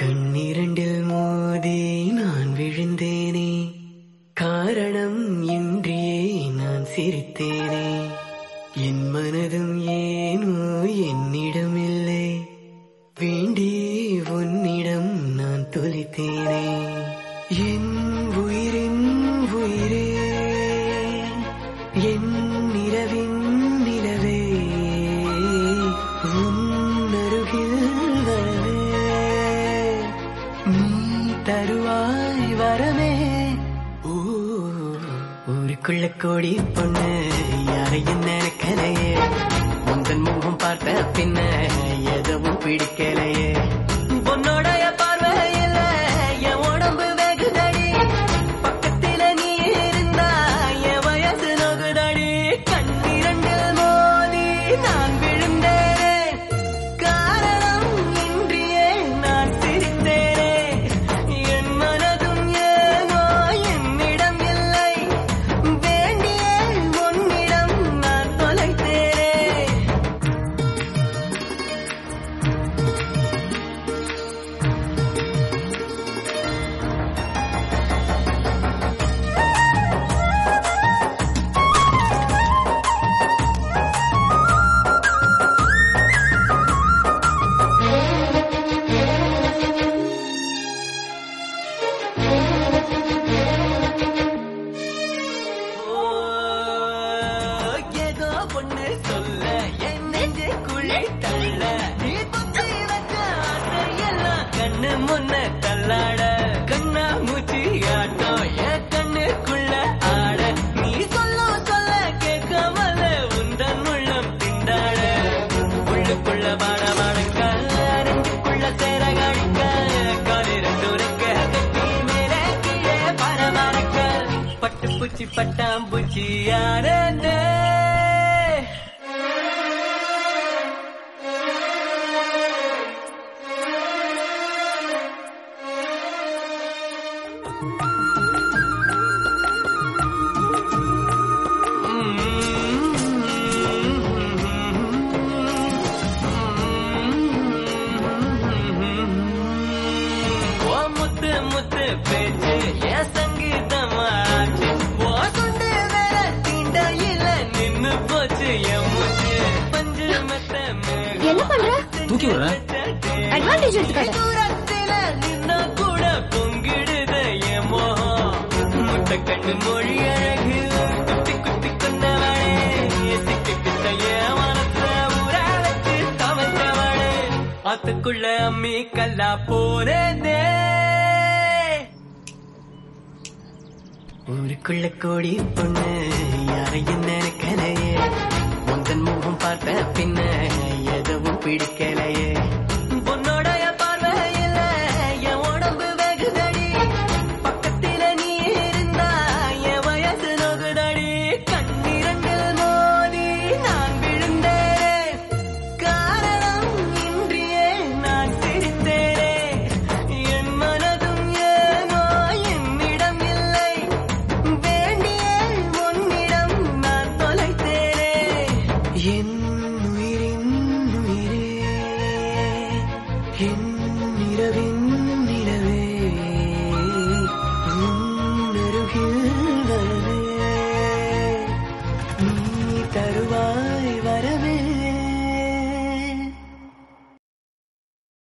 கண்ணிரண்டில் மோதி நான் விழுந்தேனே காரணம் இன்றியே நான் சிரித்தேனே என் மனதும் ஏனோ என்னிடமில்லை வேண்டி உன்னிடம் நான் தொலைத்தேனே என் உயிரின் உயிரே என் நிலவின் நிலவே உன் அருகில் வரவே நீ தருவாய் வரமே ஊ, ஊருக்குள்ள கோடி பொண்ணு யாரையும் நினைக்கலையே உந்தன் முகம் பார்த்த பின்ன எதுவும் பிடிக்கலையே உன்னோடைய பார்வையில என் உடம்பு வெகுதடி பக்கத்தில நீ இருந்தா என் வயசு நொகுதடி கண்ணிரண்டில் மோதி நான் விழுந்தேன் காரணம் இன்றியே நான் சிரித்தேனே என் மனதும் ஏனோ என்னிடம் இல்லை வேண்டிய உன்னிடம் நான் தொலைத்தேனே ஏதோ பொண்ணு சொல்ல என் நெஞ்சு குழி தள்ள நீ குத்தி வச்ச ஆசையெல்லாம் கண்ணு முன்ன தள்ளாட கண்ணா மூச்சி ஆட்டம் என் கண்ணுக்குள்ள ஆட நீ சொல்ல சொல்ல கேட்காமல உந்தன் உள்ளம் திண்டாட உள்ளுக்குள்ள பாட பாடுங்க நெஞ்சுக்குள்ள சேர காடிக்க காலிரண்டு உரைக்க கட்டி மேலே கீழே பரமரக்க பட்டு பூச்சி பட்டாம்பூச்சி யாரே ஓ முத்து முத்து பேச்சு என் சங்கீதமாச்சு ஓ சுண்டு வேற தீண்டையில நின்னு போச்சு என் மூச்சு பஞ்சு மெத்த என்ன பண்ற? தூக்கி விடுற? Advantage எடுத்துக்காத. தூரத்தில நின்னா கூட பொங்கிடுது என் மோகம் முட்டை கண்ணு மொழி அழகு குத்தி குத்தி கொண்டவளே சிக்கி பித்த என் மனச ஊற வச்சு தவச்சவளே ஆத்துக்குள்ள அம்மி கல்லா போனதே ஊருக்குள்ள கோடி பொண்ணு யாரையும் நினைக்கலையே உந்தன் முகம் பார்த்த பின்ன எதுவும் பிடிக்கலையே உன்னோடைய பார்வையில என் உடம்பு வெகுதடி பக்கத்தில நீ இருந்தா என் வயசு நொகுதடி கண்ணிரண்டில் மோதி நான் விழுந்தேன் காரணம் இன்றியே நான் சிரித்தேனே என் மனதும் ஏனோ என்னிடம் இல்லை வேண்டிய உன்னிடம் நான் தொலைத்தேனே என் உயிரின் உயிரே என் நிலவின் நிலவே உன் அருகில் வரவே நீ தருவாய்